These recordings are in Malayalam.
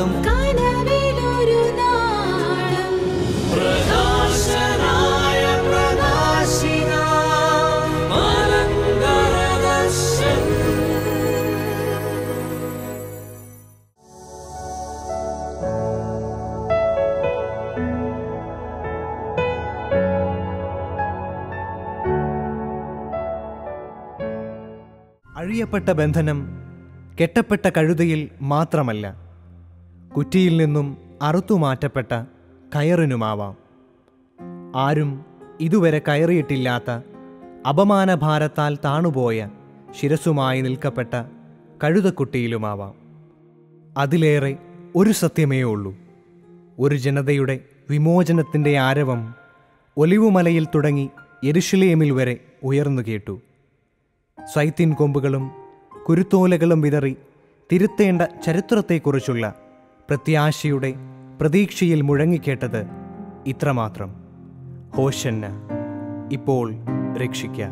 നാളും കനവിലൊരു നാളം പ്രകാശനായ പ്രകാശിക മലങ്കരദർശൻ അഴിയപ്പെട്ട ബന്ധനം കെട്ടപ്പെട്ട കഴുതയിൽ മാത്രമല്ല കുറ്റിയിൽ നിന്നും അറുത്തുമാറ്റപ്പെട്ട കയറിനുമാവാം ആരും ഇതുവരെ കയറിയിട്ടില്ലാത്ത അപമാനഭാരത്താൽ താണുപോയ ശിരസുമായി നിൽക്കപ്പെട്ട കഴുതക്കുട്ടിയിലുമാവാം അതിലേറെ ഒരു സത്യമേ ഉള്ളൂ ഒരു ജനതയുടെ വിമോചനത്തിൻ്റെ ആരവം ഒലിവുമലയിൽ തുടങ്ങി യെരുഷലേമിൽ വരെ ഉയർന്നു കേട്ടു സൈത്തിൻ കൊമ്പുകളും കുരുത്തോലകളും വിതറി തിരുത്തേണ്ട ചരിത്രത്തെക്കുറിച്ചുള്ള പ്രത്യാശയുടെ പ്രതീക്ഷയിൽ മുഴങ്ങിക്കേട്ടത് ഇത്രമാത്രം ഹോഷന്ന ഇപ്പോൾ രക്ഷിക്ക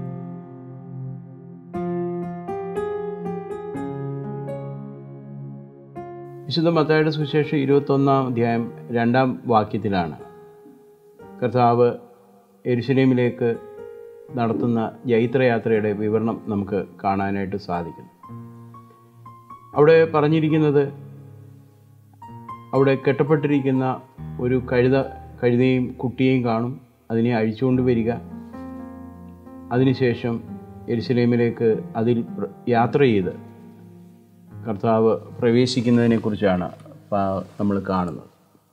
വിശുദ്ധ മത്തായുടെ സുവിശേഷം ഇരുപത്തൊന്നാം അധ്യായം രണ്ടാം വാക്യത്തിലാണ് കർത്താവ് എരുശലേമിലേക്ക് നടത്തുന്ന ജൈത്രയാത്രയുടെ വിവരണം നമുക്ക് കാണാനായിട്ട് സാധിക്കുന്നു അവിടെ പറഞ്ഞിരിക്കുന്നത് അവിടെ കെട്ടപ്പെട്ടിരിക്കുന്ന ഒരു കഴുത കഴുതയും കുട്ടിയെയും കാണും അതിനെ അഴിച്ചുകൊണ്ട് വരിക അതിനുശേഷം എരുശലേമിലേക്ക് അതിൽ പ്ര- യാത്ര ചെയ്ത് കർത്താവ് പ്രവേശിക്കുന്നതിനെക്കുറിച്ചാണ് പ- നമ്മൾ കാണുന്നത്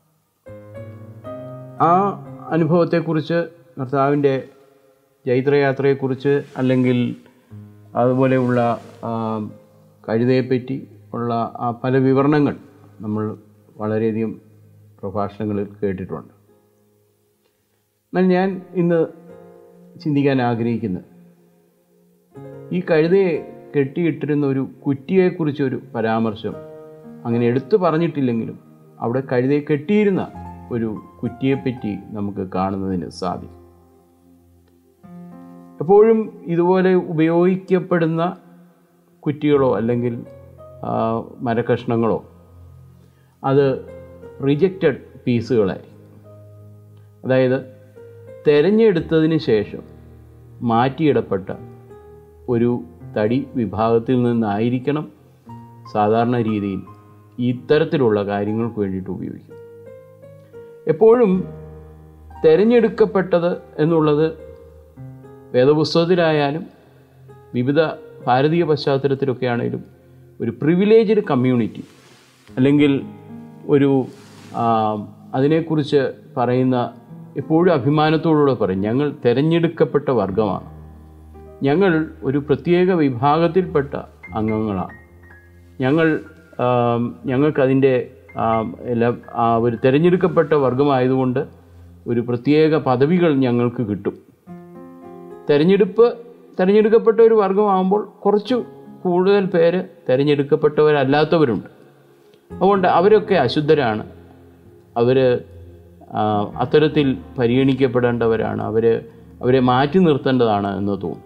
ആ അനുഭവത്തെക്കുറിച്ച് കർത്താവിൻ്റെ ജൈത്രയാത്രയെക്കുറിച്ച് അല്ലെങ്കിൽ അതുപോലെയുള്ള ആ, കഴുതയെപ്പറ്റി ഉള്ള ആ പല വിവരണങ്ങൾ നമ്മൾ വളരെയധികം പ്രഭാഷണങ്ങളിൽ കേട്ടിട്ടുണ്ട് എന്നാൽ ഞാൻ ഇന്ന് ചിന്തിക്കാൻ ആഗ്രഹിക്കുന്നത് ഈ കഴുതയെ കെട്ടിയിട്ടിരുന്ന ഒരു കുറ്റിയെക്കുറിച്ചൊരു പരാമർശം അങ്ങനെ എടുത്തു പറഞ്ഞിട്ടില്ലെങ്കിലും അവിടെ കഴുതയെ കെട്ടിയിരുന്ന ഒരു കുറ്റിയെപ്പറ്റി നമുക്ക് കാണുന്നതിന് സാധിക്കും എപ്പോഴും ഇതുപോലെ ഉപയോഗിക്കപ്പെടുന്ന കുറ്റികളോ അല്ലെങ്കിൽ ആ, മരക്കഷ്ണങ്ങളോ അത് റിജക്റ്റഡ് പീസുകളായിരിക്കും അതായത് തെരഞ്ഞെടുത്തതിന് ശേഷം മാറ്റിയിടപ്പെട്ട ഒരു തടി വിഭാഗത്തിൽ നിന്നായിരിക്കണം സാധാരണ രീതിയിൽ ഇത്തരത്തിലുള്ള കാര്യങ്ങൾക്ക് വേണ്ടിയിട്ട് ഉപയോഗിക്കും എപ്പോഴും തിരഞ്ഞെടുക്കപ്പെട്ടത് എന്നുള്ളത് വേദപുസ്തകത്തിലായാലും വിവിധ ഭാരതീയ പശ്ചാത്തലത്തിലൊക്കെ ആണെങ്കിലും ഒരു പ്രിവിലേജ്ഡ് കമ്മ്യൂണിറ്റി അല്ലെങ്കിൽ ഒരു ആ, അതിനെക്കുറിച്ച് പറയുന്ന എപ്പോഴും അഭിമാനത്തോടുകൂടെ പറയും ഞങ്ങൾ തിരഞ്ഞെടുക്കപ്പെട്ട വർഗമാണ് ഞങ്ങൾ ഒരു പ്രത്യേക വിഭാഗത്തിൽപ്പെട്ട അംഗങ്ങളാണ് ഞങ്ങൾ ആം, ഞങ്ങൾക്കതിൻ്റെ ആം, എല്ലാ ആ, ഒരു തിരഞ്ഞെടുക്കപ്പെട്ട വർഗമായതുകൊണ്ട് ഒരു പ്രത്യേക പദവികൾ ഞങ്ങൾക്ക് കിട്ടും തെരഞ്ഞെടുപ്പ് തിരഞ്ഞെടുക്കപ്പെട്ട ഒരു വർഗമാകുമ്പോൾ കുറച്ച് കൂടുതൽ പേര് തിരഞ്ഞെടുക്കപ്പെട്ടവരല്ലാത്തവരുണ്ട് അതുകൊണ്ട് അവരൊക്കെ അശുദ്ധരാണ് അവർ അത്തരത്തിൽ പരിഗണിക്കപ്പെടേണ്ടവരാണ് അവർ അവരെ മാറ്റി നിർത്തേണ്ടതാണ് എന്ന് തോന്നും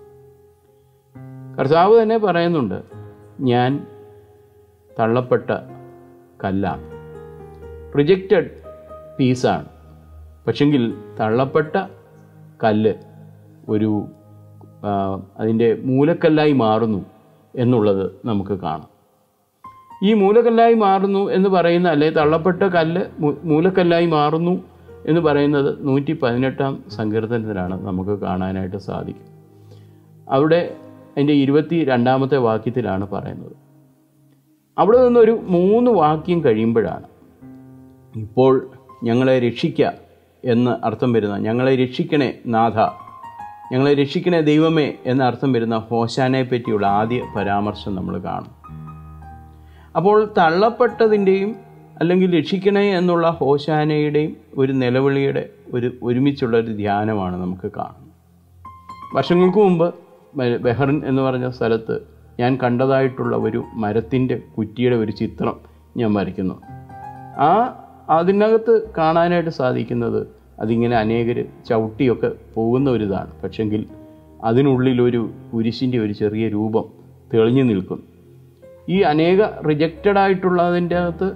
കർത്താവ് തന്നെ പറയുന്നുണ്ട് ഞാൻ തള്ളപ്പെട്ട കല്ലാണ് റിജക്റ്റഡ് പീസാണ് പക്ഷെങ്കിൽ തള്ളപ്പെട്ട കല്ല് ഒരു ആ, അതിൻ്റെ മൂലക്കല്ലായി മാറുന്നു എന്നുള്ളത് നമുക്ക് കാണാം ഈ മൂലക്കല്ലായി മാറുന്നു എന്ന് പറയുന്ന അല്ലെ തള്ളപ്പെട്ട കല്ല് മൂ- മൂലക്കല്ലായി മാറുന്നു എന്ന് പറയുന്നത് നൂറ്റി പതിനെട്ടാം സങ്കീർത്തനത്തിലാണ് നമുക്ക് കാണാനായിട്ട് സാധിക്കും അവിടെ അതിൻ്റെ ഇരുപത്തി രണ്ടാമത്തെ വാക്യത്തിലാണ് പറയുന്നത് അവിടെ നിന്നൊരു മൂന്ന് വാക്യം കഴിയുമ്പോഴാണ് ഇപ്പോൾ ഞങ്ങളെ രക്ഷിക്കുക എന്ന് അർത്ഥം വരുന്ന ഞങ്ങളെ രക്ഷിക്കണേ നാഥ ഞങ്ങളെ രക്ഷിക്കണേ ദൈവമേ എന്ന അർത്ഥം വരുന്ന ഹോശാനെ പറ്റിയുള്ള ആദ്യ പരാമർശം നമ്മൾ കാണും അപ്പോൾ തള്ളപ്പെട്ടതിൻ്റെയും അല്ലെങ്കിൽ രക്ഷിക്കണേ എന്നുള്ള ഹോശാനയുടെയും ഒരു നിലവിളിയുടെ ഒരു ഒരുമിച്ചുള്ള ഒരു ധ്യാനമാണ് നമുക്ക് കാണുന്നത് വർഷങ്ങൾക്ക് മുമ്പ് ബെ- ബെഹ്റിൻ എന്ന് പറഞ്ഞ സ്ഥലത്ത് ഞാൻ കണ്ടതായിട്ടുള്ള ഒരു മരത്തിൻ്റെ കുറ്റിയുടെ ഒരു ചിത്രം ഞാൻ വരയ്ക്കുന്നു ആ അതിനകത്ത് കാണാനായിട്ട് സാധിക്കുന്നത് അതിങ്ങനെ അനേകർ ചവിട്ടിയൊക്കെ പോകുന്ന ഒരിതാണ് പക്ഷെങ്കിൽ അതിനുള്ളിലൊരു കുരിശിൻ്റെ ഒരു ചെറിയ രൂപം തെളിഞ്ഞു നിൽക്കുന്നു ഈ അനേക റിജക്റ്റഡ് ആയിട്ടുള്ളതിൻ്റെ അകത്ത്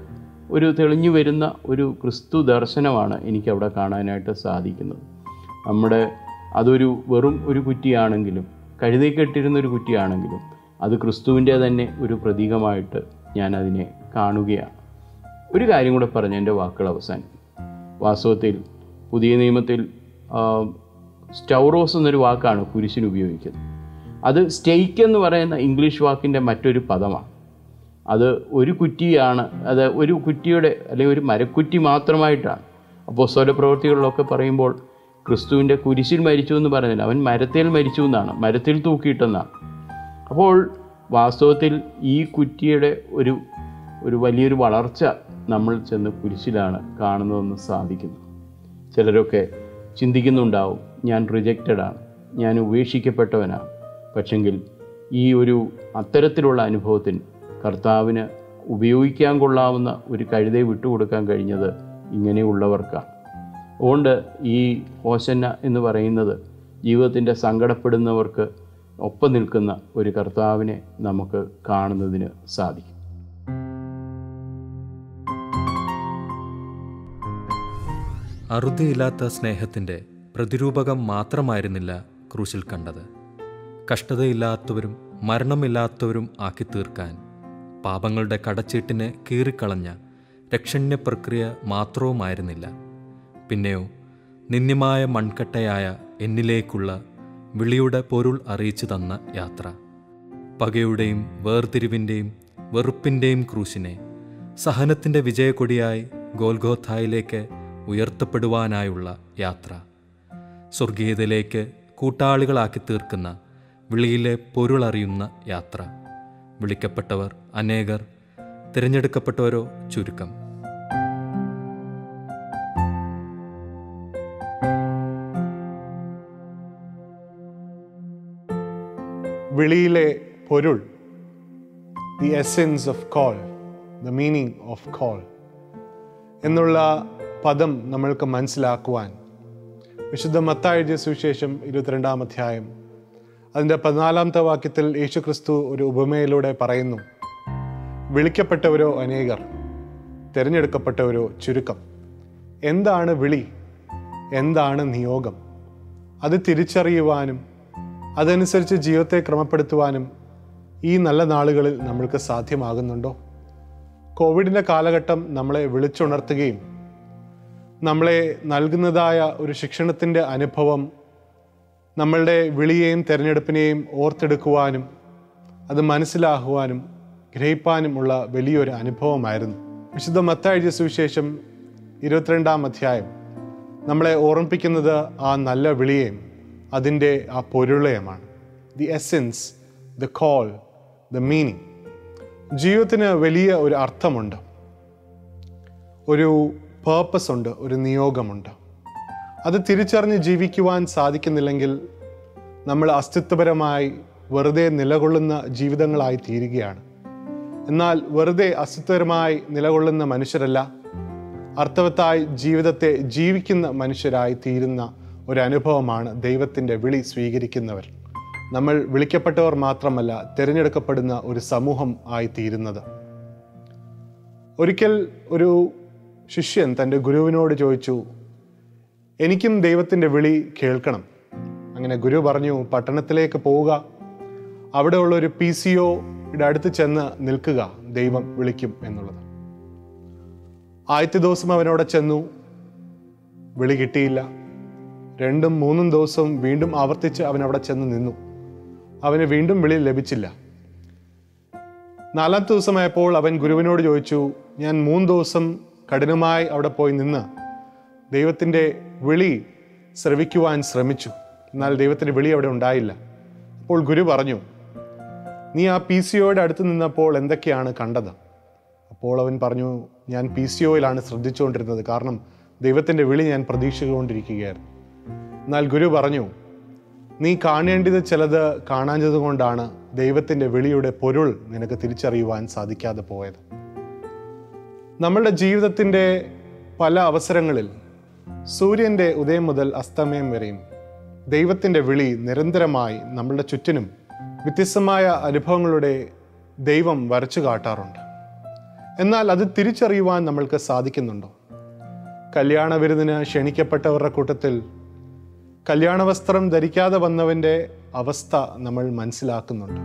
ഒരു തെളിഞ്ഞു വരുന്ന ഒരു ക്രിസ്തു ദർശനമാണ് എനിക്കവിടെ കാണാനായിട്ട് സാധിക്കുന്നത് നമ്മുടെ അതൊരു വെറും ഒരു കുറ്റിയാണെങ്കിലും കഴുതി കെട്ടിരുന്ന ഒരു കുറ്റിയാണെങ്കിലും അത് ക്രിസ്തുവിൻ്റെ തന്നെ ഒരു പ്രതീകമായിട്ട് ഞാൻ അതിനെ കാണുകയാണ് ഒരു കാര്യം കൂടെ പറഞ്ഞ് എൻ്റെ വാക്കുകൾ അവസാനിക്കും വാസ്തവത്തിൽ പുതിയ നിയമത്തിൽ ആ, സ്റ്റൗറോസ് എന്നൊരു വാക്കാണ് കുരിശിന് ഉപയോഗിക്കുന്നത് അത് സ്റ്റെയ്ക്ക് എന്ന് പറയുന്ന ഇംഗ്ലീഷ് വാക്കിൻ്റെ മറ്റൊരു പദമാണ് അത് ഒരു കുറ്റിയാണ് അത് ഒരു കുറ്റിയുടെ അല്ലെങ്കിൽ ഒരു മരക്കുറ്റി മാത്രമായിട്ടാണ് അപ്പോൾ സ്വല പ്രവൃത്തികളിലൊക്കെ പറയുമ്പോൾ ക്രിസ്തുവിൻ്റെ കുരിശിൽ മരിച്ചു എന്ന് പറയുന്നില്ല അവൻ മരത്തിൽ മരിച്ചു എന്നാണ് മരത്തിൽ തൂക്കിയിട്ടെന്നാണ് അപ്പോൾ വാസ്തവത്തിൽ ഈ കുറ്റിയുടെ ഒരു ഒരു വലിയൊരു വളർച്ച നമ്മൾ ചെന്ന് കുരിശിലാണ് കാണുന്നതെന്ന് സാധിക്കുന്നു ചിലരൊക്കെ ചിന്തിക്കുന്നുണ്ടാവും ഞാൻ റിജക്റ്റഡ് ആണ് ഞാൻ ഉപേക്ഷിക്കപ്പെട്ടവനാണ് പക്ഷെങ്കിൽ ഈ ഒരു അത്തരത്തിലുള്ള അനുഭവത്തിന് കർത്താവിന് ഉപയോഗിക്കാൻ കൊള്ളാവുന്ന ഒരു കഴുതയെ വിട്ടുകൊടുക്കാൻ കഴിഞ്ഞത് ഇങ്ങനെയുള്ളവർക്കാണ് അതുകൊണ്ട് ഈ ഹോശന്ന എന്ന് പറയുന്നത് ജീവിതത്തിൻ്റെ സങ്കടപ്പെടുന്നവർക്ക് ഒപ്പം നിൽക്കുന്ന ഒരു കർത്താവിനെ നമുക്ക് കാണുന്നതിന് സാധിക്കും അറുതിയില്ലാത്ത സ്നേഹത്തിൻ്റെ പ്രതിരൂപകം മാത്രമായിരുന്നില്ല ക്രൂശിൽ കണ്ടത് കഷ്ടതയില്ലാത്തവരും മരണമില്ലാത്തവരും ആക്കി തീർക്കാൻ പാപങ്ങളുടെ കടച്ചീട്ടിനെ കീറിക്കളഞ്ഞ രക്ഷണ്യ പ്രക്രിയ മാത്രവുമായിരുന്നില്ല പിന്നെയോ നിന്ദ്യമായ മൺകട്ടയായ എന്നിലേക്കുള്ള വിളിയുടെ പൊരുൾ അറിയിച്ചു തന്ന യാത്ര പകയുടെയും വേർതിരിവിൻ്റെയും വെറുപ്പിൻ്റെയും ക്രൂശിനെ സഹനത്തിൻ്റെ വിജയക്കൊടിയായി ഗോൽഗോഥായിലേക്ക് ഉയർത്തപ്പെടുവാനായുള്ള യാത്ര സ്വർഗീയതയിലേക്ക് കൂട്ടാളികളാക്കി തീർക്കുന്ന വിളിയിലെ പൊരുളറിയുന്ന യാത്ര വിളിക്കപ്പെട്ടവർ അനേകർ തിരഞ്ഞെടുക്കപ്പെട്ടവരോ ചുരുക്കം വിളിയിലെ പൊരുൾ the essence of call the meaning of call എന്നുള്ള പദം നമ്മൾക്ക് മനസ്സിലാക്കുവാൻ വിശുദ്ധ മത്തായ എഴുതിയ സുവിശേഷം ഇരുപത്തിരണ്ടാം അധ്യായം അതിൻ്റെ പതിനാലാമത്തെ വാക്യത്തിൽ യേശുക്രിസ്തു ഒരു ഉപമയിലൂടെ പറയുന്നു വിളിക്കപ്പെട്ടവരോ അനേകർ തിരഞ്ഞെടുക്കപ്പെട്ടവരോ ചുരുക്കം എന്താണ് വിളി എന്താണ് നിയോഗം അത് തിരിച്ചറിയുവാനും അതനുസരിച്ച് ജീവിതത്തെ ക്രമപ്പെടുത്തുവാനും ഈ നല്ല നാളുകളിൽ നമ്മൾക്ക് സാധ്യമാകുന്നുണ്ടോ കോവിഡിൻ്റെ കാലഘട്ടം നമ്മളെ വിളിച്ചുണർത്തുകയും നമ്മളെ നൽകുന്നതായ ഒരു ശിക്ഷണത്തിൻ്റെ അനുഭവം നമ്മളുടെ വിളിയെയും തിരഞ്ഞെടുപ്പിനെയും ഓർത്തെടുക്കുവാനും അത് മനസ്സിലാക്കുവാനും ഗ്രഹിപ്പാനുമുള്ള വലിയൊരു അനുഭവമായിരുന്നു വിശുദ്ധ മത്താഴ്ച സുവിശേഷം ഇരുപത്തിരണ്ടാം അധ്യായം നമ്മളെ ഓർമ്മിപ്പിക്കുന്നത് ആ നല്ല വിളിയെയും അതിൻ്റെ ആ പൊരുളയുമാണ് the essence the call the meaning ജീവിതത്തിന് വലിയ ഒരു അർത്ഥമുണ്ട് ഒരു പേർപ്പസ് ഉണ്ട് ഒരു നിയോഗമുണ്ട് അത് തിരിച്ചറിഞ്ഞ് ജീവിക്കുവാൻ സാധിക്കുന്നില്ലെങ്കിൽ നമ്മൾ അസ്തിത്വപരമായി വെറുതെ നിലകൊള്ളുന്ന ജീവിതങ്ങളായി തീരുകയാണ് എന്നാൽ വെറുതെ അസ്തിത്വപരമായി നിലകൊള്ളുന്ന മനുഷ്യരല്ല അർത്ഥവത്തായി ജീവിതത്തെ ജീവിക്കുന്ന മനുഷ്യരായി തീരുന്ന ഒരു അനുഭവമാണ് ദൈവത്തിൻ്റെ വിളി സ്വീകരിക്കുന്നവർ നമ്മൾ വിളിക്കപ്പെട്ടവർ മാത്രമല്ല തിരഞ്ഞെടുക്കപ്പെടുന്ന ഒരു സമൂഹം ആയി തീരുന്നത് ഒരിക്കൽ ഒരു ശിഷ്യൻ തൻ്റെ ഗുരുവിനോട് ചോദിച്ചു എനിക്കും ദൈവത്തിൻ്റെ വിളി കേൾക്കണം അങ്ങനെ ഗുരു പറഞ്ഞു പട്ടണത്തിലേക്ക് പോവുക അവിടെയുള്ള ഒരു പി സി ഒയുടെ അടുത്ത് ചെന്ന് നിൽക്കുക ദൈവം വിളിക്കും എന്നുള്ളത് ആദ്യത്തെ ദിവസം അവനവിടെ ചെന്നു വിളി കിട്ടിയില്ല രണ്ടും മൂന്നും ദിവസവും വീണ്ടും ആവർത്തിച്ച് അവൻ അവിടെ ചെന്ന് നിന്നു അവന് വീണ്ടും വിളി ലഭിച്ചില്ല നാലാമത്തെ ദിവസമായപ്പോൾ അവൻ ഗുരുവിനോട് ചോദിച്ചു ഞാൻ മൂന്ന് ദിവസം കഠിനമായി അവിടെ പോയി നിന്ന് ദൈവത്തിൻ്റെ വിളി ശ്രവിക്കുവാൻ ശ്രമിച്ചു എന്നാൽ ദൈവത്തിൻ്റെ വിളി അവിടെ ഉണ്ടായില്ല അപ്പോൾ ഗുരു പറഞ്ഞു നീ ആ പി സി ഒയുടെ അടുത്ത് നിന്നപ്പോൾ എന്തൊക്കെയാണ് കണ്ടത് അപ്പോൾ അവൻ പറഞ്ഞു ഞാൻ പി സി ഒയിലാണ് ശ്രദ്ധിച്ചുകൊണ്ടിരുന്നത് കാരണം ദൈവത്തിൻ്റെ വിളി ഞാൻ പ്രതീക്ഷിച്ചുകൊണ്ടിരിക്കുകയായിരുന്നു എന്നാൽ ഗുരു പറഞ്ഞു നീ കാണേണ്ടത് ചിലത് കാണാഞ്ഞത് കൊണ്ടാണ് ദൈവത്തിൻ്റെ വിളിയുടെ പൊരുൾ നിനക്ക് തിരിച്ചറിയുവാൻ സാധിക്കാതെ പോയത് നമ്മളുടെ ജീവിതത്തിൻ്റെ പല അവസരങ്ങളിൽ സൂര്യൻ്റെ ഉദയം മുതൽ അസ്തമയം വരെയും ദൈവത്തിൻ്റെ വിളി നിരന്തരമായി നമ്മളുടെ ചുറ്റിനും വ്യത്യസ്തമായ അനുഭവങ്ങളുടെ ദൈവം വരച്ചു കാട്ടാറുണ്ട് എന്നാൽ അത് തിരിച്ചറിയുവാൻ നമ്മൾക്ക് സാധിക്കുന്നുണ്ടോ കല്യാണ വിരുന്നിന് ക്ഷണിക്കപ്പെട്ടവരുടെ കൂട്ടത്തിൽ കല്യാണ വസ്ത്രം ധരിക്കാതെ വന്നവൻ്റെ അവസ്ഥ നമ്മൾ മനസ്സിലാക്കുന്നുണ്ട്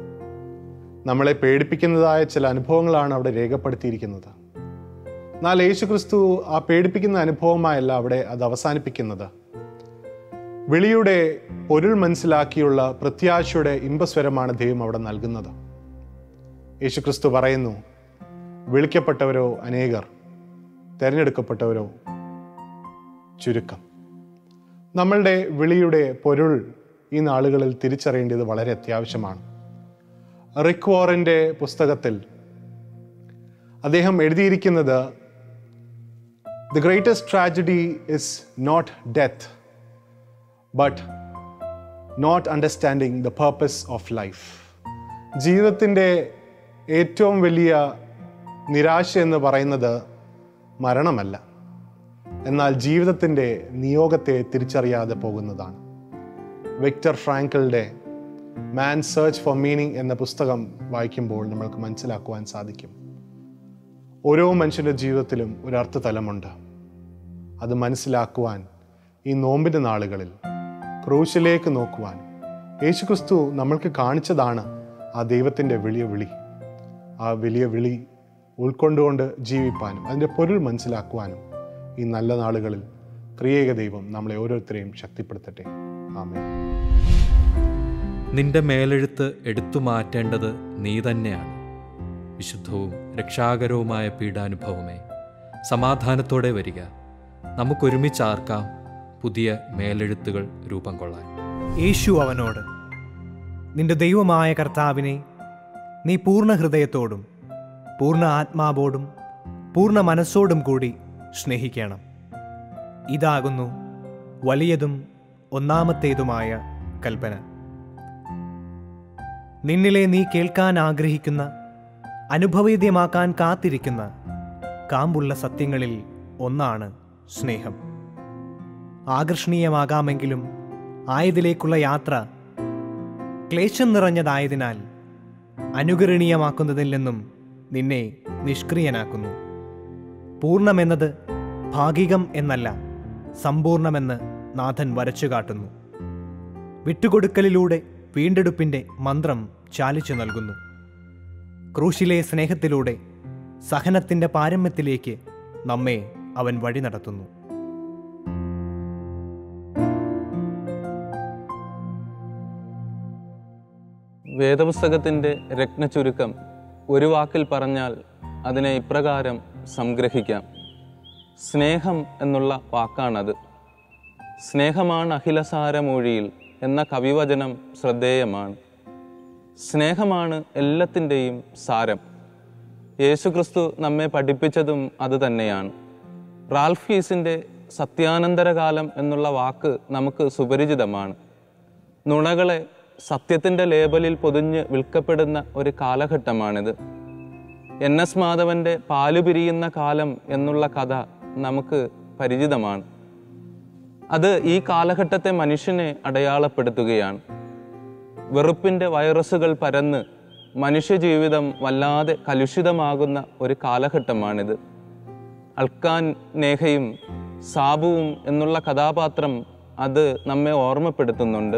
നമ്മളെ പേടിപ്പിക്കുന്നതായ ചില അനുഭവങ്ങളാണ് അവിടെ രേഖപ്പെടുത്തിയിരിക്കുന്നത് എന്നാൽ യേശു ക്രിസ്തു ആ പേടിപ്പിക്കുന്ന അനുഭവമായല്ല അവിടെ അത് അവസാനിപ്പിക്കുന്നത് വിളിയുടെ പൊരുൾ മനസ്സിലാക്കിയുള്ള പ്രത്യാശയുടെ ഇമ്പസ്വരമാണ് ദൈവം അവിടെ നൽകുന്നത് യേശുക്രിസ്തു പറയുന്നു വിളിക്കപ്പെട്ടവരോ അനേകർ തിരഞ്ഞെടുക്കപ്പെട്ടവരോ ചുരുക്കം നമ്മളുടെ വിളിയുടെ പൊരുൾ ഈ നാളുകളിൽ തിരിച്ചറിയേണ്ടത് വളരെ അത്യാവശ്യമാണ് റിക് വോറിൻ്റെ പുസ്തകത്തിൽ അദ്ദേഹം എഴുതിയിരിക്കുന്നത് the greatest tragedy is not death but not understanding the purpose of life ജീവിതത്തിൻ്റെ ഏറ്റവും വലിയ നിരാശ എന്ന് പറയുന്നത് മരണമല്ല എന്നാൽ ജീവിതത്തിൻ്റെ നിയോഗത്തെ തിരിച്ചറിയാതെ പോകുന്നതാണ് വിക്ടർ ഫ്രാങ്കിളുടെ മാൻ സെർച്ച് ഫോർ മീനിങ് എന്ന പുസ്തകം വായിക്കുമ്പോൾ നമ്മൾക്ക് മനസ്സിലാക്കുവാൻ സാധിക്കും ഓരോ മനുഷ്യൻ്റെ ജീവിതത്തിലും ഒരു അർത്ഥതലമുണ്ട് അത് മനസ്സിലാക്കുവാൻ ഈ നോമ്പിൻ്റെ നാളുകളിൽ ക്രൂശിലേക്ക് നോക്കുവാൻ യേശുക്രിസ്തു നമ്മൾക്ക് കാണിച്ചതാണ് ആ ദൈവത്തിൻ്റെ വലിയ വിളി ആ വലിയ വിളി ഉൾക്കൊണ്ടുകൊണ്ട് ജീവിപ്പാനും അതിൻ്റെ പൊരുൾ മനസ്സിലാക്കുവാനും ഈ നല്ല നാളുകളിൽ ത്രിയേക ദൈവം നമ്മളെ ഓരോരുത്തരെയും ശക്തിപ്പെടുത്തട്ടെ ആമേ നിന്റെ മേലെഴുത്ത് എടുത്തു മാറ്റേണ്ടത് നീ തന്നെയാണ് വിശുദ്ധവും രക്ഷാകരവുമായ പീഡാനുഭവമേ സമാധാനത്തോടെ വരിക നമുക്കൊരുമിച്ചാർക്കാം പുതിയ മേലെഴുത്തുകൾ രൂപം കൊള്ളാൻ യേശു അവനോട് നിന്റെ ദൈവമായ കർത്താവിനെ നീ പൂർണ്ണ ഹൃദയത്തോടും പൂർണ്ണ ആത്മാവോടും പൂർണ്ണ മനസ്സോടും കൂടി സ്നേഹിക്കണം ഇതാകുന്നു വലിയതും ഒന്നാമത്തേതുമായ കൽപ്പന നിന്നിലെ നീ കേൾക്കാൻ ആഗ്രഹിക്കുന്ന അനുഭവേദ്യമാക്കാൻ കാത്തിരിക്കുന്ന കാമ്പുള്ള സത്യങ്ങളിൽ ഒന്നാണ് സ്നേഹം ആകർഷണീയമാകാമെങ്കിലും ആയതിലേക്കുള്ള യാത്ര ക്ലേശം നിറഞ്ഞതായതിനാൽ അനുകരണീയമാക്കുന്നതിൽ നിന്നും നിന്നെ നിഷ്ക്രിയനാക്കുന്നു പൂർണ്ണമെന്നത് ഭാഗികം എന്നല്ല സമ്പൂർണമെന്ന് നാഥൻ വരച്ചു കാട്ടുന്നു വിട്ടുകൊടുക്കലിലൂടെ വീണ്ടെടുപ്പിൻ്റെ മന്ത്രം ചാലിച്ചു നൽകുന്നു ക്രൂശിലെ സ്നേഹത്തിലൂടെ സഹനത്തിൻ്റെ പാരമ്യത്തിലേക്ക് നമ്മെ അവൻ വഴി നടത്തുന്നു വേദപുസ്തകത്തിൻ്റെ രത്നചുരുക്കം ഒരു വാക്കിൽ പറഞ്ഞാൽ അതിനെ ഇപ്രകാരം സംഗ്രഹിക്കാം സ്നേഹം എന്നുള്ള വാക്കാണത് സ്നേഹമാണ് അഖിലസാരമൊഴിയിൽ എന്ന കവിവചനം ശ്രദ്ധേയമാണ് സ്നേഹമാണ് എല്ലാത്തിൻ്റെയും സാരം യേശുക്രിസ്തു നമ്മെ പഠിപ്പിച്ചതും അതുതന്നെയാണ് റാൽഫ് ഹീസിൻ്റെ സത്യാനന്തരകാലം എന്നുള്ള വാക്ക് നമുക്ക് സുപരിചിതമാണ് നുണകളെ സത്യത്തിൻ്റെ ലേബലിൽ പൊതിഞ്ഞ് വിൽക്കപ്പെടുന്ന ഒരു കാലഘട്ടമാണിത് എൻ എസ് മാധവൻ്റെ പാലു പിരിയുന്ന കാലം എന്നുള്ള കഥ നമുക്ക് പരിചിതമാണ് അത് ഈ കാലഘട്ടത്തെ മനുഷ്യനെ അടയാളപ്പെടുത്തുകയാണ് വെറുപ്പിൻ്റെ വൈറസുകൾ പരന്ന് മനുഷ്യജീവിതം വല്ലാതെ കലുഷിതമാകുന്ന ഒരു കാലഘട്ടമാണിത് അൽക്കാൻ നേഹയും സാബുവും എന്നുള്ള കഥാപാത്രം അത് നമ്മെ ഓർമ്മപ്പെടുത്തുന്നുണ്ട്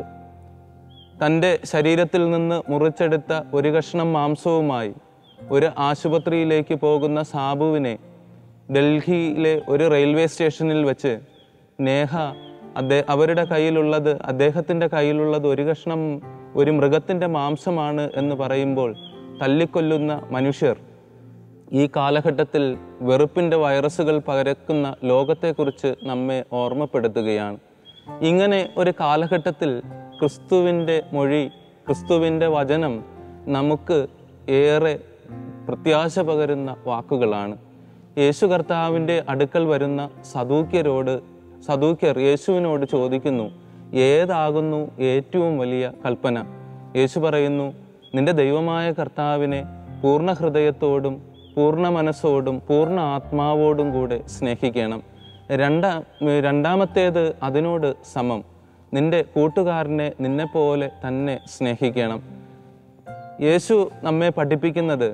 തൻ്റെ ശരീരത്തിൽ നിന്ന് മുറിച്ചെടുത്ത ഒരു കഷ്ണം മാംസവുമായി ഒരു ആശുപത്രിയിലേക്ക് പോകുന്ന സാബുവിനെ ഡൽഹിയിലെ ഒരു റെയിൽവേ സ്റ്റേഷനിൽ വെച്ച് നേഹ അദ്ദേഹ അവരുടെ കയ്യിലുള്ളത് അദ്ദേഹത്തിൻ്റെ കയ്യിലുള്ളത് ഒരു കഷ്ണം ഒരു മൃഗത്തിൻ്റെ മാംസമാണ് എന്ന് പറയുമ്പോൾ തല്ലിക്കൊല്ലുന്ന മനുഷ്യർ ഈ കാലഘട്ടത്തിൽ വെറുപ്പിൻ്റെ വൈറസുകൾ പകരക്കുന്ന ലോകത്തെക്കുറിച്ച് നമ്മെ ഓർമ്മപ്പെടുത്തുകയാണ് ഇങ്ങനെ ഒരു കാലഘട്ടത്തിൽ ക്രിസ്തുവിൻ്റെ മൊഴി ക്രിസ്തുവിൻ്റെ വചനം നമുക്ക് ഏറെ പ്രത്യാശ പകരുന്ന വാക്കുകളാണ് യേശു കർത്താവിൻ്റെ അടുക്കൽ വരുന്ന സദൂക്യരോട് സദൂക്യർ യേശുവിനോട് ചോദിക്കുന്നു ഏതാകുന്നു ഏറ്റവും വലിയ കൽപ്പന യേശു പറയുന്നു നിന്റെ ദൈവമായ കർത്താവിനെ പൂർണ്ണ ഹൃദയത്തോടും പൂർണ്ണ മനസ്സോടും പൂർണ്ണ ആത്മാവോടും കൂടെ സ്നേഹിക്കണം രണ്ടാ രണ്ടാമത്തേത് അതിനോട് സമം നിന്റെ കൂട്ടുകാരനെ നിന്നെപ്പോലെ തന്നെ സ്നേഹിക്കണം യേശു നമ്മെ പഠിപ്പിക്കുന്നത്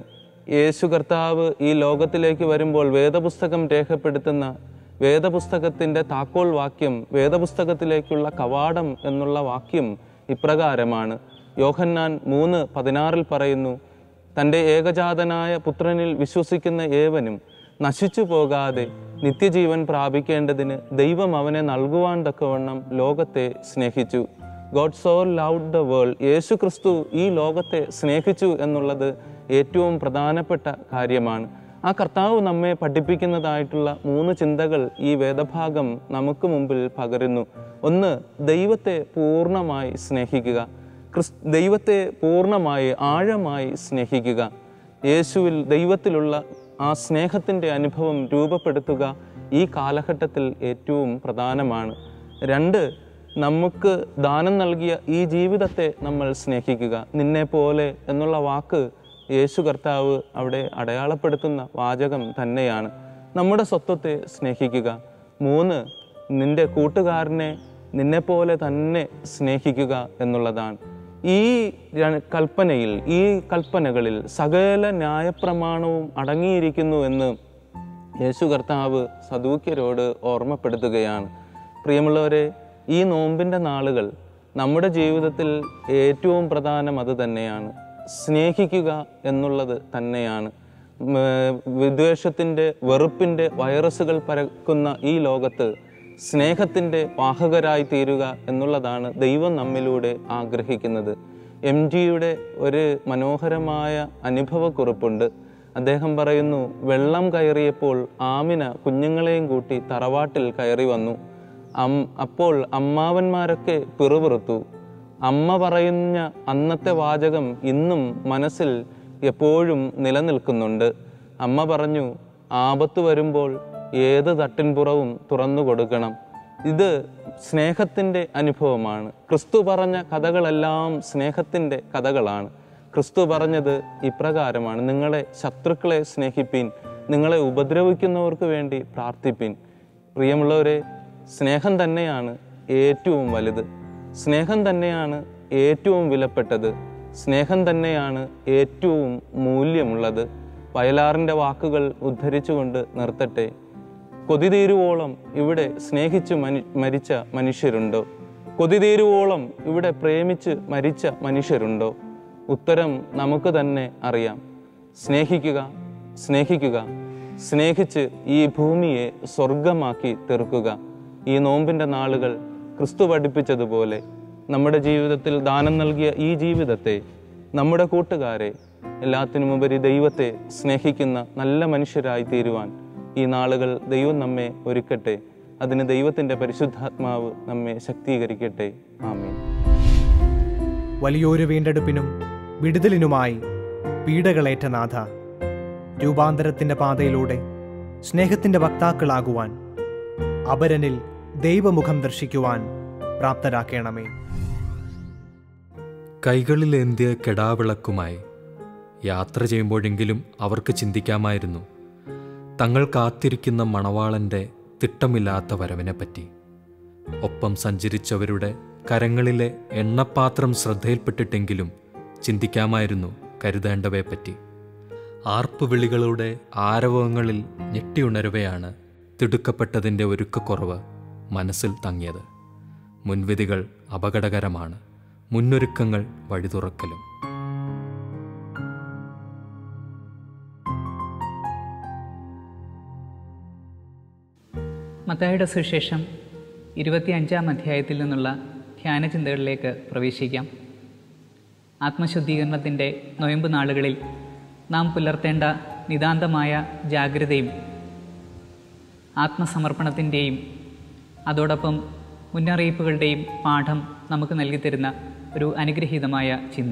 യേശു കർത്താവ് ഈ ലോകത്തിലേക്ക് വരുമ്പോൾ വേദപുസ്തകം രേഖപ്പെടുത്തുന്ന വേദപുസ്തകത്തിൻ്റെ താക്കോൽ വാക്യം വേദപുസ്തകത്തിലേക്കുള്ള കവാടം എന്നുള്ള വാക്യം ഇപ്രകാരമാണ് യോഹന്നാൻ മൂന്ന് പതിനാറിൽ പറയുന്നു തൻ്റെ ഏകജാതനായ പുത്രനിൽ വിശ്വസിക്കുന്ന ഏവനും നശിച്ചു പോകാതെ നിത്യജീവൻ പ്രാപിക്കേണ്ടതിന് ദൈവം അവനെ നൽകുവാൻ തക്കവണ്ണം ലോകത്തെ സ്നേഹിച്ചു God so loved the world Yesu Kristu ഈ ലോകത്തെ സ്നേഹിച്ചു എന്നുള്ളത് ഏറ്റവും പ്രധാനപ്പെട്ട കാര്യമാണ് ആ കർത്താവ് നമ്മെ പഠിപ്പിക്കുന്നതായിട്ടുള്ള മൂന്ന് ചിന്തകൾ ഈ വേദഭാഗം നമുക്ക് മുമ്പിൽ പകരുന്നു ഒന്ന് ദൈവത്തെ പൂർണ്ണമായി സ്നേഹിക്കുക ക്രിസ് ദൈവത്തെ പൂർണ്ണമായി ആഴമായി സ്നേഹിക്കുക യേശുവിൽ ദൈവത്തിലുള്ള ആ സ്നേഹത്തിൻ്റെ അനുഭവം രൂപപ്പെടുത്തുക ഈ കാലഘട്ടത്തിൽ ഏറ്റവും പ്രധാനമാണ് രണ്ട് നമുക്ക് ദാനം നൽകിയ ഈ ജീവിതത്തെ നമ്മൾ സ്നേഹിക്കുക നിന്നെ പോലെ എന്നുള്ള വാക്ക് യേശു കർത്താവ് അവിടെ അടയാളപ്പെടുത്തുന്ന വാചകം തന്നെയാണ് നമ്മുടെ സ്വത്വത്തെ സ്നേഹിക്കുക മൂന്ന് നിന്റെ കൂട്ടുകാരനെ നിന്നെപ്പോലെ തന്നെ സ്നേഹിക്കുക എന്നുള്ളതാണ് ഈ ര- കൽപ്പനയിൽ ഈ കൽപ്പനകളിൽ സകല ന്യായപ്രമാണവും അടങ്ങിയിരിക്കുന്നു എന്ന് യേശു കർത്താവ് സദൂക്യരോട് ഓർമ്മപ്പെടുത്തുകയാണ് പ്രിയമുള്ളവരെ ഈ നോമ്പിൻ്റെ നാളുകൾ നമ്മുടെ ജീവിതത്തിൽ ഏറ്റവും പ്രധാനം അത് തന്നെയാണ് സ്നേഹിക്കുക എന്നുള്ളത് തന്നെയാണ് ഉം, ഏർ, വിദ്വേഷത്തിൻ്റെ വെറുപ്പിൻ്റെ വൈറസുകൾ പരക്കുന്ന ഈ ലോകത്ത് സ്നേഹത്തിൻ്റെ വാഹകരായി തീരുക എന്നുള്ളതാണ് ദൈവം നമ്മിലൂടെ ആഗ്രഹിക്കുന്നത് എം ജിയുടെ ഒരു മനോഹരമായ അനുഭവക്കുറിപ്പുണ്ട് അദ്ദേഹം പറയുന്നു വെള്ളം കയറിയപ്പോൾ ആമിന കുഞ്ഞുങ്ങളെയും കൂട്ടി തറവാട്ടിൽ കയറി വന്നു അം അപ്പോൾ അമ്മാവന്മാരൊക്കെ പിറുപിറുത്തു അമ്മ പറയുന്ന അന്നത്തെ വാചകം ഇന്നും മനസ്സിൽ എപ്പോഴും നിലനിൽക്കുന്നുണ്ട് അമ്മ പറഞ്ഞു ആപത്ത് വരുമ്പോൾ ഏത് തട്ടിൻപുറവും തുറന്നു കൊടുക്കണം ഇത് സ്നേഹത്തിൻ്റെ അനുഭവമാണ് ക്രിസ്തു പറഞ്ഞ കഥകളെല്ലാം സ്നേഹത്തിൻ്റെ കഥകളാണ് ക്രിസ്തു പറഞ്ഞത് ഇപ്രകാരമാണ് നിങ്ങളെ ശത്രുക്കളെ സ്നേഹിപ്പീൻ നിങ്ങളെ ഉപദ്രവിക്കുന്നവർക്ക് വേണ്ടി പ്രാർത്ഥിപ്പീൻ പ്രിയമുള്ളവരെ സ്നേഹം തന്നെയാണ് ഏറ്റവും വലുത് സ്നേഹം തന്നെയാണ് ഏറ്റവും വിലപ്പെട്ടത് സ്നേഹം തന്നെയാണ് ഏറ്റവും മൂല്യമുള്ളത് വയലാറിൻ്റെ വാക്കുകൾ ഉദ്ധരിച്ചുകൊണ്ട് നിർത്തട്ടെ കൊതിതീരുവോളം ഇവിടെ സ്നേഹിച്ച് മനി മരിച്ച മനുഷ്യരുണ്ടോ കൊതിതീരുവോളം ഇവിടെ പ്രേമിച്ച് മരിച്ച മനുഷ്യരുണ്ടോ ഉത്തരം നമുക്ക് തന്നെ അറിയാം സ്നേഹിക്കുക സ്നേഹിക്കുക സ്നേഹിച്ച് ഈ ഭൂമിയെ സ്വർഗമാക്കി തീർക്കുക ഈ നോമ്പിൻ്റെ നാളുകൾ ക്രിസ്തു പഠിപ്പിച്ചതുപോലെ നമ്മുടെ ജീവിതത്തിൽ ദാനം നൽകിയ ഈ ജീവിതത്തെ നമ്മുടെ കൂട്ടുകാരെ എല്ലാത്തിനുമുപരി ദൈവത്തെ സ്നേഹിക്കുന്ന നല്ല മനുഷ്യരായി തീരുവാൻ ഈ നാളുകൾ ദൈവം നമ്മെ ഒരുക്കട്ടെ അതിന് ദൈവത്തിൻ്റെ പരിശുദ്ധാത്മാവ് നമ്മെ ശക്തീകരിക്കട്ടെ ആമീൻ വലിയൊരു വീണ്ടെടുപ്പിനും വിടുതലിനുമായി പീഡകളേറ്റ നാഥ രൂപാന്തരത്തിൻ്റെ പാതയിലൂടെ സ്നേഹത്തിൻ്റെ വക്താക്കളാകുവാൻ അപരനിൽ ദൈവമുഖം ദർശിക്കുവാൻ പ്രാപ്തരാക്കണമേ കൈകളിലേന്തിയ കെടാവിളക്കുമായി യാത്ര ചെയ്യുമ്പോഴെങ്കിലും അവർക്ക് ചിന്തിക്കാമായിരുന്നു തങ്ങൾ കാത്തിരിക്കുന്ന മണവാളൻ്റെ തിട്ടമില്ലാത്ത വരവിനെപ്പറ്റി ഒപ്പം സഞ്ചരിച്ചവരുടെ കരങ്ങളിലെ എണ്ണപ്പാത്രം ശ്രദ്ധയിൽപ്പെട്ടിട്ടെങ്കിലും ചിന്തിക്കാമായിരുന്നു കരുതേണ്ടവയെപ്പറ്റി ആർപ്പുവിളികളുടെ ആരവങ്ങളിൽ ഞെട്ടിയുണരവെയാണ് തിടുക്കപ്പെട്ടതിൻ്റെ ഒരുക്കക്കുറവ് മനസ്സിൽ തങ്ങിയത് മുൻവിധികൾ അപകടകരമാണ് മുന്നൊരുക്കങ്ങൾ വഴിതുറക്കലും മത്തായിയുടെ സുവിശേഷം ഇരുപത്തിയഞ്ചാം അധ്യായത്തിൽ നിന്നുള്ള ധ്യാനചിന്തകളിലേക്ക് പ്രവേശിക്കാം ആത്മശുദ്ധീകരണത്തിൻ്റെ നൊയമ്പ് നാളുകളിൽ നാം പുലർത്തേണ്ട നിതാന്തമായ ജാഗ്രതയും ആത്മസമർപ്പണത്തിൻ്റെയും അതോടൊപ്പം മുന്നറിയിപ്പുകളുടെയും പാഠം നമുക്ക് നൽകിത്തരുന്ന ഒരു അനുഗ്രഹീതമായ ചിന്ത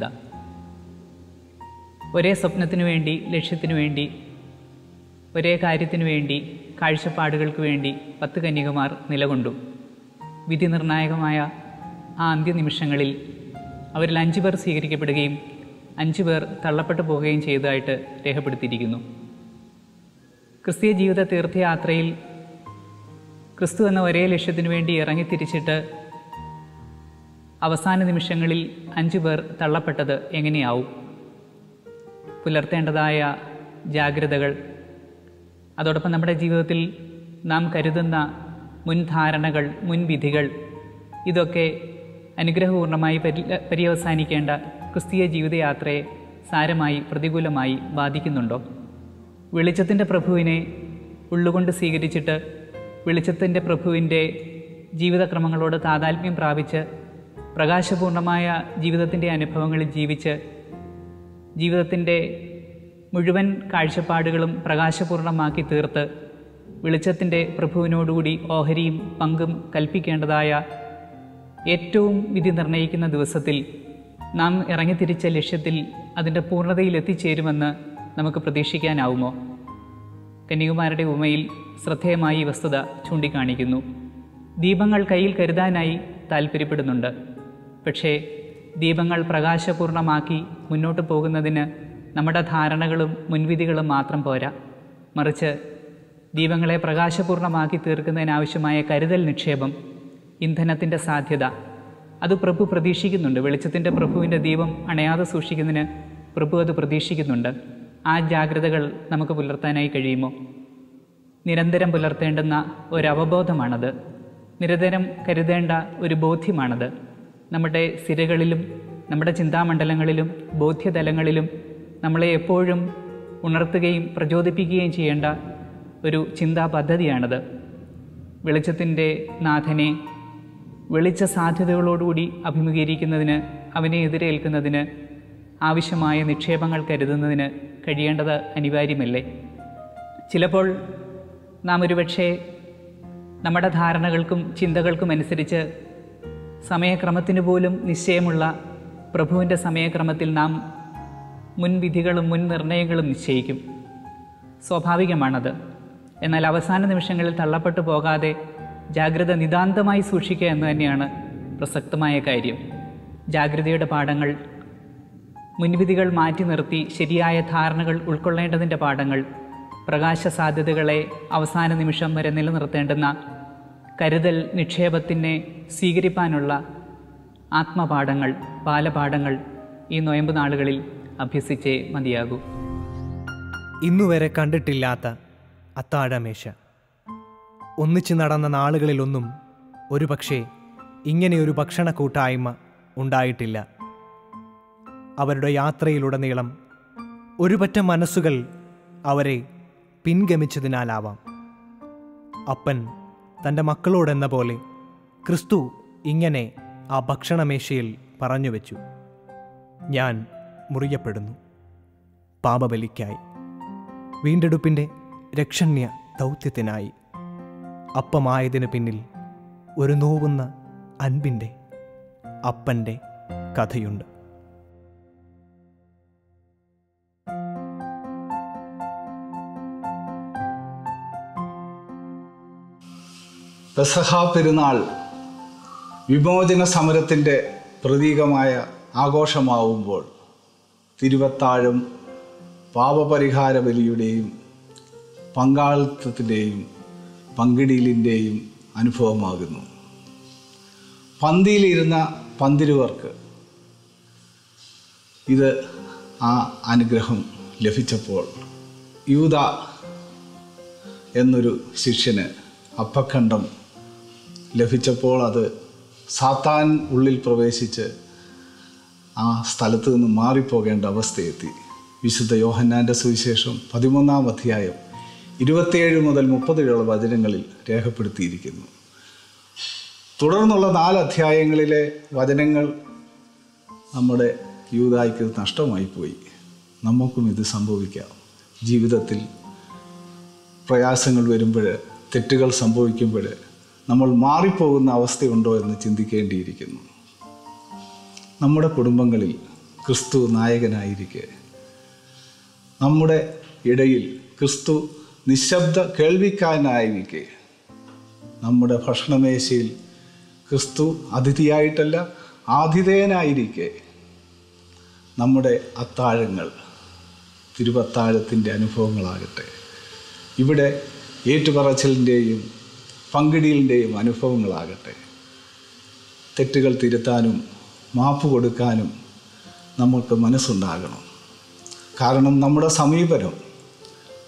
ഒരേ സ്വപ്നത്തിനു വേണ്ടി ലക്ഷ്യത്തിനു വേണ്ടി ഒരേ കാര്യത്തിനു വേണ്ടി കാഴ്ചപ്പാടുകൾക്ക് വേണ്ടി പത്ത് കന്യകമാർ നിലകൊണ്ടു വിധി നിർണായകമായ ആ അന്ത്യനിമിഷങ്ങളിൽ അവരിൽ അഞ്ചു പേർ സ്വീകരിക്കപ്പെടുകയും അഞ്ചു പേർ തള്ളപ്പെട്ടു പോവുകയും ചെയ്തതായിട്ട് രേഖപ്പെടുത്തിയിരിക്കുന്നു ക്രിസ്തീയ ജീവിത തീർത്ഥയാത്രയിൽ ക്രിസ്തു എന്ന ഒരേ ലക്ഷ്യത്തിനു വേണ്ടി ഇറങ്ങിത്തിരിച്ചിട്ട് അവസാന നിമിഷങ്ങളിൽ അഞ്ചു പേർ തള്ളപ്പെട്ടത് എങ്ങനെയാവും പുലർത്തേണ്ടതായ ജാഗ്രതകൾ അതോടൊപ്പം നമ്മുടെ ജീവിതത്തിൽ നാം കരുതുന്ന മുൻധാരണകൾ മുൻവിധികൾ ഇതൊക്കെ അനുഗ്രഹപൂർണമായി പരി പര്യവസാനിക്കേണ്ട ക്രിസ്തീയ ജീവിതയാത്രയെ സാരമായി പ്രതികൂലമായി ബാധിക്കുന്നുണ്ടോ വെളിച്ചത്തിൻ്റെ പ്രഭുവിനെ ഉള്ളുകൊണ്ട് സ്വീകരിച്ചിട്ട് വെളിച്ചത്തിൻ്റെ പ്രഭുവിൻ്റെ ജീവിതക്രമങ്ങളോട് താതാത്മ്യം പ്രാപിച്ച് പ്രകാശപൂർണമായ ജീവിതത്തിൻ്റെ അനുഭവങ്ങളിൽ ജീവിച്ച് ജീവിതത്തിൻ്റെ മുഴുവൻ കാഴ്ചപ്പാടുകളും പ്രകാശപൂർണമാക്കി തീർത്ത് വെളിച്ചത്തിൻ്റെ പ്രഭുവിനോടുകൂടി ഓഹരിയും പങ്കും കൽപ്പിക്കേണ്ടതായ ഏറ്റവും വിധി നിർണയിക്കുന്ന ദിവസത്തിൽ നാം ഇറങ്ങിത്തിരിച്ച ലക്ഷ്യത്തിൽ അതിൻ്റെ പൂർണ്ണതയിൽ എത്തിച്ചേരുമെന്ന് നമുക്ക് പ്രതീക്ഷിക്കാനാവുമോ കന്യകുമാരുടെ ഉമയിൽ ശ്രദ്ധേയമായി ഈ വസ്തുത ചൂണ്ടിക്കാണിക്കുന്നു ദീപങ്ങൾ കയ്യിൽ കരുതാനായി താല്പര്യപ്പെടുന്നുണ്ട് പക്ഷേ ദീപങ്ങൾ പ്രകാശപൂർണമാക്കി മുന്നോട്ട് പോകുന്നതിന് നമ്മുടെ ധാരണകളും മുൻവിധികളും മാത്രം പോരാ മറിച്ച് ദീപങ്ങളെ പ്രകാശപൂർണമാക്കി തീർക്കുന്നതിനാവശ്യമായ കരുതൽ നിക്ഷേപം ഇന്ധനത്തിൻ്റെ സാധ്യത അത് പ്രഭു പ്രതീക്ഷിക്കുന്നുണ്ട് വെളിച്ചത്തിൻ്റെ പ്രഭുവിൻ്റെ ദീപം അണയാതെ സൂക്ഷിക്കുന്നതിന് പ്രഭു അത് പ്രതീക്ഷിക്കുന്നുണ്ട് ആ ജാഗ്രതകൾ നമുക്ക് പുലർത്താനായി കഴിയുമോ നിരന്തരം പുലർത്തേണ്ടുന്ന ഒരു അവബോധമാണത് നിരന്തരം കരുതേണ്ട ഒരു ബോധ്യമാണത് നമ്മുടെ സിരകളിലും നമ്മുടെ ചിന്താമണ്ഡലങ്ങളിലും ബോധ്യതലങ്ങളിലും നമ്മളെ എപ്പോഴും ഉണർത്തുകയും പ്രചോദിപ്പിക്കുകയും ചെയ്യേണ്ട ഒരു ചിന്താ പദ്ധതിയാണത് വെളിച്ചത്തിൻ്റെ നാഥനെ വെളിച്ച സാധ്യതകളോടുകൂടി അഭിമുഖീകരിക്കുന്നതിന് അവനെ എതിരേൽക്കുന്നതിന് ആവശ്യമായ നിക്ഷേപങ്ങൾ കരുതുന്നതിന് കഴിയേണ്ടത് അനിവാര്യമല്ലേ ചിലപ്പോൾ നാം ഒരുപക്ഷെ നമ്മുടെ ധാരണകൾക്കും ചിന്തകൾക്കും അനുസരിച്ച് സമയക്രമത്തിന് പോലും നിശ്ചയമുള്ള പ്രഭുവിൻ്റെ സമയക്രമത്തിൽ നാം മുൻവിധികളും മുൻ നിർണയങ്ങളും നിശ്ചയിക്കും സ്വാഭാവികമാണത് എന്നാൽ അവസാന നിമിഷങ്ങളിൽ തള്ളപ്പെട്ടു പോകാതെ ജാഗ്രത നിതാന്തമായി സൂക്ഷിക്കുക എന്ന് തന്നെയാണ് പ്രസക്തമായ കാര്യം ജാഗ്രതയുടെ പാഠങ്ങൾ മുൻവിധികൾ മാറ്റി നിർത്തി ശരിയായ ധാരണകൾ ഉൾക്കൊള്ളേണ്ടതിൻ്റെ പാഠങ്ങൾ പ്രകാശ സാധ്യതകളെ അവസാന നിമിഷം വരെ നിലനിർത്തേണ്ടുന്ന കരുതൽ നിക്ഷേപത്തിനെ സ്വീകരിപ്പാനുള്ള ആത്മപാഠങ്ങൾ ബാലപാഠങ്ങൾ ഈ നോയമ്പ് നാളുകളിൽ അഭ്യസിച്ചേ മതിയാകൂ ഇന്നുവരെ കണ്ടിട്ടില്ലാത്ത അത്താഴമേശ ഒന്നിച്ചു നടന്ന നാളുകളിലൊന്നും ഒരുപക്ഷേ ഇങ്ങനെയൊരു ഭക്ഷണ കൂട്ടായ്മ ഉണ്ടായിട്ടില്ല അവരുടെ യാത്രയിലുടനീളം ഒരുപറ്റം മനസ്സുകൾ അവരെ പിൻഗമിച്ചതിനാലാവാം അപ്പൻ തൻ്റെ മക്കളോടെന്ന പോലെ ക്രിസ്തു ഇങ്ങനെ ആ ഭക്ഷണമേശയിൽ പറഞ്ഞു വെച്ചു ഞാൻ മുറിയപ്പെടുന്നു പാപബലിക്കായി വീണ്ടെടുപ്പിൻ്റെ രക്ഷണ്യ ദൗത്യത്തിനായി അപ്പമായതിനു പിന്നിൽ ഒരു നോവുന്ന അൻപിൻ്റെ അപ്പൻ്റെ കഥയുണ്ട് പെസഹ പെരുന്നാൾ വിമോചന സമരത്തിൻ്റെ പ്രതീകമായ ആഘോഷമാവുമ്പോൾ തിരുവത്താഴം പാപപരിഹാര ബലിയുടെയും പങ്കാളിത്തത്തിൻ്റെയും പങ്കിടീലിൻ്റെയും അനുഭവമാകുന്നു പന്തിയിലിരുന്ന പന്തിരുവർക്ക് ഇത് ആ അനുഗ്രഹം ലഭിച്ചപ്പോൾ യൂത എന്നൊരു ശിഷ്യന് അപ്പഖണ്ഡം ലഭിച്ചപ്പോൾ അത് സാത്താൻ ഉള്ളിൽ പ്രവേശിച്ച് ആ സ്ഥലത്ത് നിന്ന് മാറിപ്പോകേണ്ട അവസ്ഥയെത്തി വിശുദ്ധ യോഹന്നാൻ്റെ സുവിശേഷം പതിമൂന്നാം അധ്യായം ഇരുപത്തിയേഴ് മുതൽ മുപ്പത് വരെയുള്ള വചനങ്ങളിൽ രേഖപ്പെടുത്തിയിരിക്കുന്നു തുടർന്നുള്ള നാല് അധ്യായങ്ങളിലെ വചനങ്ങൾ നമ്മുടെ യൂതായ്ക്ക് നഷ്ടമായി പോയി നമുക്കും ഇത് സംഭവിക്കാം ജീവിതത്തിൽ പ്രയാസങ്ങൾ വരുമ്പോൾ തെറ്റുകൾ സംഭവിക്കുമ്പോൾ നമ്മൾ മാറിപ്പോകുന്ന അവസ്ഥയുണ്ടോ എന്ന് ചിന്തിക്കേണ്ടിയിരിക്കുന്നു നമ്മുടെ കുടുംബങ്ങളിൽ ക്രിസ്തു നായകനായിരിക്കെ നമ്മുടെ ഇടയിൽ ക്രിസ്തു നിശബ്ദ കേൾവിക്കാരനായിരിക്കെ നമ്മുടെ ഭക്ഷണമേശയിൽ ക്രിസ്തു അതിഥിയായിട്ടല്ല ആതിഥേയനായിരിക്കെ നമ്മുടെ അത്താഴങ്ങൾ തിരുവത്താഴത്തിൻ്റെ അനുഭവങ്ങളാകട്ടെ ഇവിടെ ഏറ്റുപറച്ചിലിൻ്റെയും പങ്കിടിയിലിൻ്റെയും അനുഭവങ്ങളാകട്ടെ തെറ്റുകൾ തിരുത്താനും മാപ്പ് കൊടുക്കാനും നമുക്ക് മനസ്സുണ്ടാകണം കാരണം നമ്മുടെ സമീപനം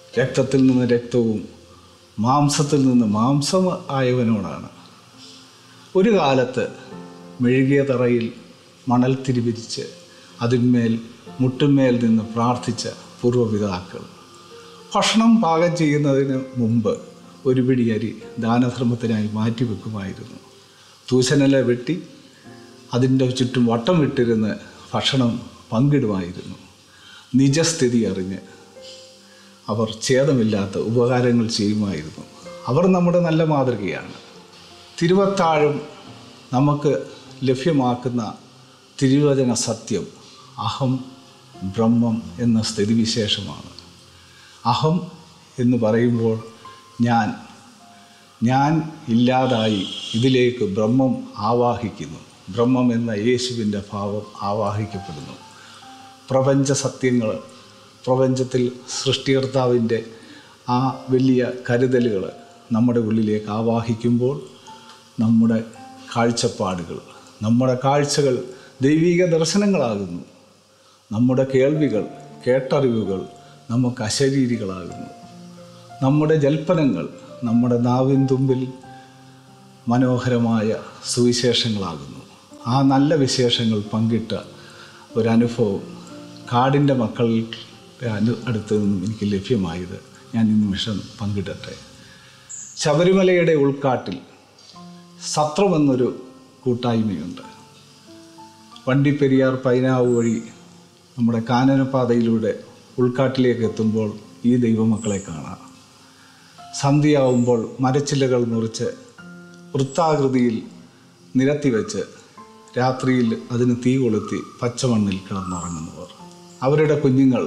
രക്തത്തിൽ നിന്ന് രക്തവും മാംസത്തിൽ നിന്ന് മാംസം ആയവനോടാണ് ഒരു കാലത്ത് മെഴുകിയ തറയിൽ മണൽ തിരിവിരിച്ച് അതിന്മേൽ മുട്ടുമേൽ നിന്ന് പ്രാർത്ഥിച്ച പൂർവ്വപിതാക്കൾ ഭക്ഷണം പാകം ചെയ്യുന്നതിന് മുമ്പ് ഒരു പിടി അരി ദാനധർമ്മത്തിനായി മാറ്റിവെക്കുമായിരുന്നു തൂശനില വെട്ടി അതിൻ്റെ ചുറ്റും വട്ടം വിട്ടിരുന്ന് ഭക്ഷണം പങ്കിടുമായിരുന്നു നിജസ്ഥിതി അറിഞ്ഞ് അവർ ഛേദമില്ലാത്ത ഉപകാരങ്ങൾ ചെയ്യുമായിരുന്നു അവർ നമ്മുടെ നല്ല മാതൃകയാണ് തിരുവത്താഴം നമുക്ക് ലഭ്യമാക്കുന്ന തിരുവചന സത്യം അഹം ബ്രഹ്മം എന്ന സ്ഥിതിവിശേഷമാണ് അഹം എന്ന് പറയുമ്പോൾ ഞാൻ ഞാൻ ഇല്ലാതായി ഇതിലേക്ക് ബ്രഹ്മം ആവാഹിക്കുന്നു ബ്രഹ്മം എന്ന യേശുവിൻ്റെ ഭാവം ആവാഹിക്കപ്പെടുന്നു പ്രപഞ്ച സത്യങ്ങൾ പ്രപഞ്ചത്തിൽ സൃഷ്ടികർത്താവിൻ്റെ ആ വലിയ കരുതലുകൾ നമ്മുടെ ഉള്ളിലേക്ക് ആവാഹിക്കുമ്പോൾ നമ്മുടെ കാഴ്ചപ്പാടുകൾ നമ്മുടെ കാഴ്ചകൾ ദൈവിക ദർശനങ്ങളാകുന്നു നമ്മുടെ കേൾവികൾ കേട്ടറിവുകൾ നമുക്ക് അശരീരികളാകുന്നു നമ്മുടെ ജൽപ്പനങ്ങൾ നമ്മുടെ നാവിൻ തുമ്പിൽ മനോഹരമായ സുവിശേഷങ്ങളാകുന്നു ആ നല്ല വിശേഷങ്ങൾ പങ്കിട്ട ഒരനുഭവം കാടിൻ്റെ മക്കളുടെ അനു അടുത്ത് നിന്നും എനിക്ക് ലഭ്യമായത് ഞാൻ ഈ നിമിഷം പങ്കിടട്ടെ ശബരിമലയുടെ ഉൾക്കാട്ടിൽ സത്രം എന്നൊരു കൂട്ടായ്മയുണ്ട് വണ്ടിപ്പെരിയാർ പൈനാവ് വഴി നമ്മുടെ കാനനപാതയിലൂടെ ഉൾക്കാട്ടിലേക്ക് എത്തുമ്പോൾ ഈ ദൈവമക്കളെ കാണാം സന്ധ്യയാവുമ്പോൾ മരച്ചില്ലകൾ മുറിച്ച് വൃത്താകൃതിയിൽ നിരത്തി വെച്ച് രാത്രിയിൽ അതിന് തീ കൊളുത്തി പച്ചമണ്ണിൽ കിടന്നുറങ്ങുന്നവർ അവരുടെ കുഞ്ഞുങ്ങൾ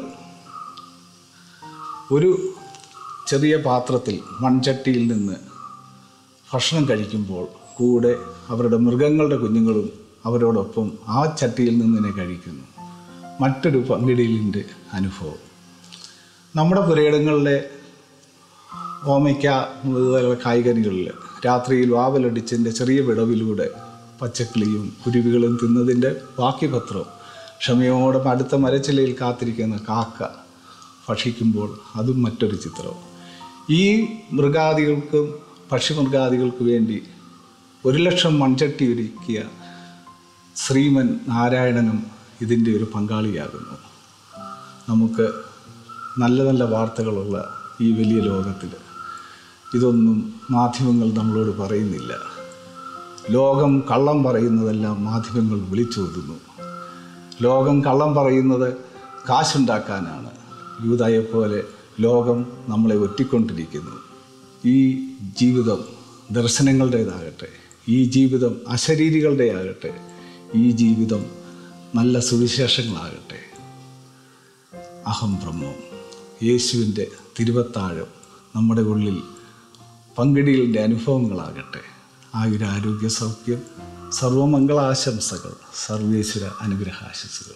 ഒരു ചെറിയ പാത്രത്തിൽ മൺചട്ടിയിൽ നിന്ന് ഭക്ഷണം കഴിക്കുമ്പോൾ കൂടെ അവരുടെ മൃഗങ്ങളുടെ കുഞ്ഞുങ്ങളും അവരോടൊപ്പം ആ ചട്ടിയിൽ നിന്ന് തന്നെ കഴിക്കുന്നു മറ്റൊരു പങ്കിടലിൻ്റെ അനുഭവം നമ്മുടെ പുരയിടങ്ങളിലെ ഓമയ്ക്ക മുതലുള്ള കായ്കനികളിൽ രാത്രിയിൽ വാവലടിച്ചതിൻ്റെ ചെറിയ വിടവിലൂടെ പച്ചക്കിളിയും കുരുവികളും തിന്നതിൻ്റെ ബാക്കി പത്രം ക്ഷമയോടെ അടുത്ത മരച്ചിലയിൽ കാത്തിരിക്കുന്ന കാക്ക ഭക്ഷിക്കുമ്പോൾ അതും മറ്റൊരു ചിത്രം ഈ മൃഗാദികൾക്കും പക്ഷിമൃഗാദികൾക്ക് വേണ്ടി ഒരു ലക്ഷം മൺചട്ടി ഒരുക്കിയ ശ്രീമൻ നാരായണനും ഇതിൻ്റെ ഒരു പങ്കാളിയാകുന്നു നമുക്ക് നല്ല നല്ല വാർത്തകളുള്ള ഈ വലിയ ലോകത്തിൽ ഇതൊന്നും മാധ്യമങ്ങൾ നമ്മളോട് പറയുന്നില്ല ലോകം കള്ളം പറയുന്നതെല്ലാം മാധ്യമങ്ങൾ വിളിച്ചോതുന്നു ലോകം കള്ളം പറയുന്നത് കാശുണ്ടാക്കാനാണ് യൂതായെപ്പോലെ ലോകം നമ്മളെ ഒറ്റിക്കൊണ്ടിരിക്കുന്നു ഈ ജീവിതം ദർശനങ്ങളുടേതാകട്ടെ ഈ ജീവിതം അശരീരികളുടെ ആകട്ടെ ഈ ജീവിതം നല്ല സുവിശേഷങ്ങളാകട്ടെ അഹം ബ്രഹ്മം യേശുവിൻ്റെ തിരുവത്താഴം നമ്മുടെ ഉള്ളിൽ പങ്കിടികളുടെ അനുഭവങ്ങളാകട്ടെ ആയുരാരോഗ്യ സൗഖ്യം സർവമംഗളാശംസകൾ സർവേശ്വര അനുഗ്രഹാശംസകൾ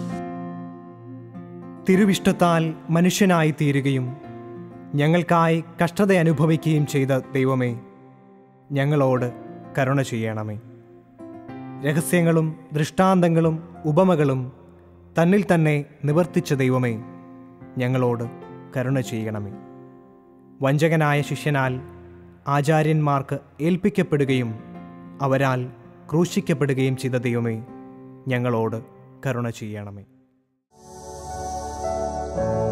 തിരുവിഷ്ടത്താൽ മനുഷ്യനായി തീരുകയും ഞങ്ങൾക്കായി കഷ്ടത അനുഭവിക്കുകയും ചെയ്ത ദൈവമേ ഞങ്ങളോട് കരുണ ചെയ്യണമേ രഹസ്യങ്ങളും ദൃഷ്ടാന്തങ്ങളും ഉപമകളും തന്നിൽ തന്നെ നിവർത്തിച്ച ദൈവമേ ഞങ്ങളോട് കരുണ ചെയ്യണമേ വഞ്ചകനായ ശിഷ്യനാൽ ആചാര്യന്മാർക്ക് ഏൽപ്പിക്കപ്പെടുകയും അവരാൽ ക്രൂശിക്കപ്പെടുകയും ചെയ്ത ദൈവമേ ഞങ്ങളോട് കരുണ ചെയ്യണമേ